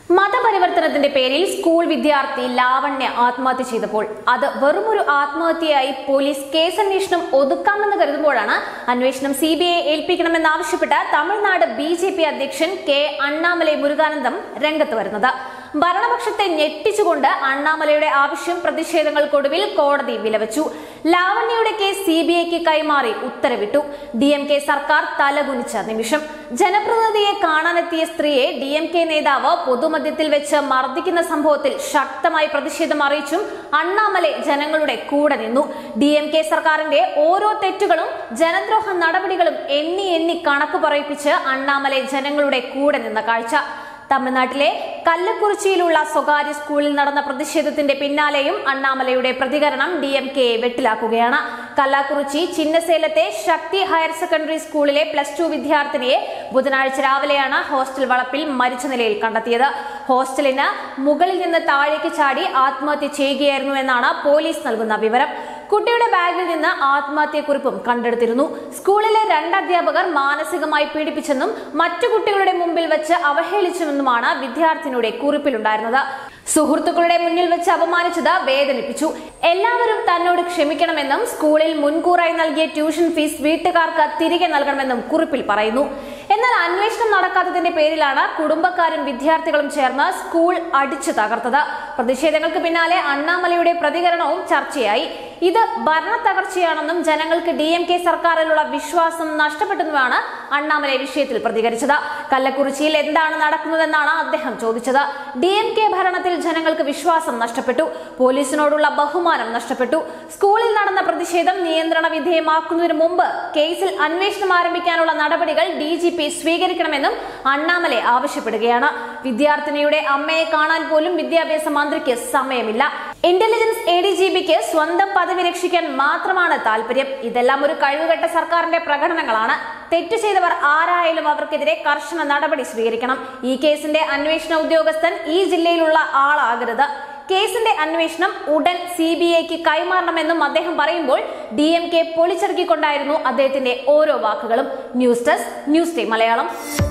മതപരിവർത്തനത്തിന്റെ പേരിൽ സ്കൂൾ വിദ്യാർത്ഥി ലാവണ്യ ആത്മഹത്യ ചെയ്തപ്പോൾ അത് വെറുമൊരു ആത്മഹത്യയായി പോലീസ് കേസന്വേഷണം ഒതുക്കാമെന്ന് കരുതുമ്പോഴാണ് അന്വേഷണം സി ബി ഐ ഏൽപ്പിക്കണമെന്നാവശ്യപ്പെട്ട് തമിഴ്നാട് ബി ജെ പി അധ്യക്ഷൻ കെ അണ്ണാമലൈ മുരുകാനന്ദം രംഗത്ത് വരുന്നത് ഭരണപക്ഷത്തെ ഞെട്ടിച്ചുകൊണ്ട് അണ്ണാമലയുടെ ആവശ്യം പ്രതിഷേധങ്ങൾക്കൊടുവിൽ കോടതി വിലവച്ചു ലാവണ്യയുടെ കേസ് സി ബി ഐക്ക് കൈമാറി ഉത്തരവിട്ടു ഡി എം കെ സർക്കാർ തലകുനിച്ച നിമിഷം ജനപ്രതിനിധിയെ കാണാനെത്തിയ സ്ത്രീയെ ഡി എം കെ നേതാവ് പൊതുമധ്യത്തിൽ വെച്ച് മർദ്ദിക്കുന്ന സംഭവത്തിൽ ശക്തമായി പ്രതിഷേധം അറിയിച്ചും അണ്ണാമലെ ജനങ്ങളുടെ കൂടെ നിന്നു ഡി എം കെ സർക്കാരിന്റെ ഓരോ തെറ്റുകളും ജനദ്രോഹ നടപടികളും എണ്ണി എണ്ണി കണക്ക് പറയിപ്പിച്ച് അണ്ണാമലെ ജനങ്ങളുടെ കൂടെ നിന്ന കാഴ്ച തമിഴ്നാട്ടിലെ കല്ലക്കുറിച്ചിയിലുള്ള സ്വകാര്യ സ്കൂളിൽ നടന്ന പ്രതിഷേധത്തിന്റെ പിന്നാലെയും അണ്ണാമലയുടെ പ്രതികരണം ഡി എം കെ വെട്ടിലാക്കുകയാണ് കല്ലാക്കുറിച്ചി ചിന്നസേലത്തെ ശക്തി ഹയർ സെക്കൻഡറി സ്കൂളിലെ പ്ലസ് ടു വിദ്യാർത്ഥിനിയെ ബുധനാഴ്ച രാവിലെയാണ് ഹോസ്റ്റൽ വളപ്പിൽ മരിച്ച നിലയിൽ കണ്ടെത്തിയത് ഹോസ്റ്റലിന് മുകളിൽ നിന്ന് താഴേക്ക് ചാടി ആത്മഹത്യ ചെയ്യുകയായിരുന്നു എന്നാണ് പോലീസ് നൽകുന്ന വിവരം കുട്ടിയുടെ ബാഗിൽ നിന്ന് ആത്മഹത്യക്കുറിപ്പും കണ്ടെടുത്തിരുന്നു സ്കൂളിലെ രണ്ട് അധ്യാപകർ മാനസികമായി പീഡിപ്പിച്ചെന്നും മറ്റു കുട്ടികളുടെ മുമ്പിൽ വെച്ച് അവഹേളിച്ചുവെന്നുമാണ് വിദ്യാർത്ഥിനിയുടെ കുറിപ്പിലുണ്ടായിരുന്നത് സുഹൃത്തുക്കളുടെ മുന്നിൽ വെച്ച് അപമാനിച്ചത് വേദനിപ്പിച്ചു എല്ലാവരും തന്നോട് ക്ഷമിക്കണമെന്നും സ്കൂളിൽ മുൻകൂറായി നൽകിയ ട്യൂഷൻ ഫീസ് വീട്ടുകാർക്ക് തിരികെ നൽകണമെന്നും കുറിപ്പിൽ പറയുന്നു എന്നാൽ അന്വേഷണം നടക്കാത്തതിന്റെ പേരിലാണ് കുടുംബക്കാരും വിദ്യാർത്ഥികളും ചേർന്ന് സ്കൂൾ അടിച്ചു തകർത്തത് പ്രതിഷേധങ്ങൾക്ക് പിന്നാലെ അണ്ണാമലയുടെ പ്രതികരണവും ചർച്ചയായി ഇത് ഭരണ തകർച്ചയാണെന്നും ജനങ്ങൾക്ക് ഡി എം കെ സർക്കാരിലുള്ള വിശ്വാസം നഷ്ടപ്പെട്ടെന്നുമാണ് അണ്ണാമല വിഷയത്തിൽ പ്രതികരിച്ചത് കല്ലക്കുറിച്ചിയിൽ എന്താണ് നടക്കുന്നതെന്നാണ് അദ്ദേഹം ചോദിച്ചത് ഡി എം കെ ഭരണത്തിൽ ജനങ്ങൾക്ക് വിശ്വാസം നഷ്ടപ്പെട്ടു പോലീസിനോടുള്ള ബഹുമാനം നഷ്ടപ്പെട്ടു സ്കൂളിൽ നടന്ന പ്രതിഷേധം നിയന്ത്രണ വിധേയമാക്കുന്നതിന് മുമ്പ് കേസിൽ അന്വേഷണം ആരംഭിക്കാനുള്ള നടപടികൾ ഡി ജി പി സ്വീകരിക്കണമെന്നും അണ്ണാമലെ ആവശ്യപ്പെടുകയാണ് വിദ്യാർത്ഥിനിയുടെ അമ്മയെ കാണാൻ പോലും വിദ്യാഭ്യാസ മന്ത്രിക്ക് സമയമില്ല ഇന്റലിജൻസ് എ ഡി ജി പിക്ക് സ്വന്തം പദവി രക്ഷിക്കാൻ മാത്രമാണ് താല്പര്യം ഇതെല്ലാം ഒരു കഴിവുകെട്ട സർക്കാരിന്റെ പ്രകടനങ്ങളാണ് തെറ്റ് ചെയ്തവർ ആരായാലും അവർക്കെതിരെ കർശന നടപടി സ്വീകരിക്കണം ഈ കേസിന്റെ അന്വേഷണ ഉദ്യോഗസ്ഥൻ ഈ ജില്ലയിലുള്ള ആളാകരുത് കേസിന്റെ അന്വേഷണം ഉടൻ സി ബി ഐക്ക് കൈമാറണമെന്നും അദ്ദേഹം പറയുമ്പോൾ ഡി എം കെ പൊളിച്ചെറുക്കിക്കൊണ്ടായിരുന്നു അദ്ദേഹത്തിന്റെ ഓരോ വാക്കുകളും news desk news day Malayalam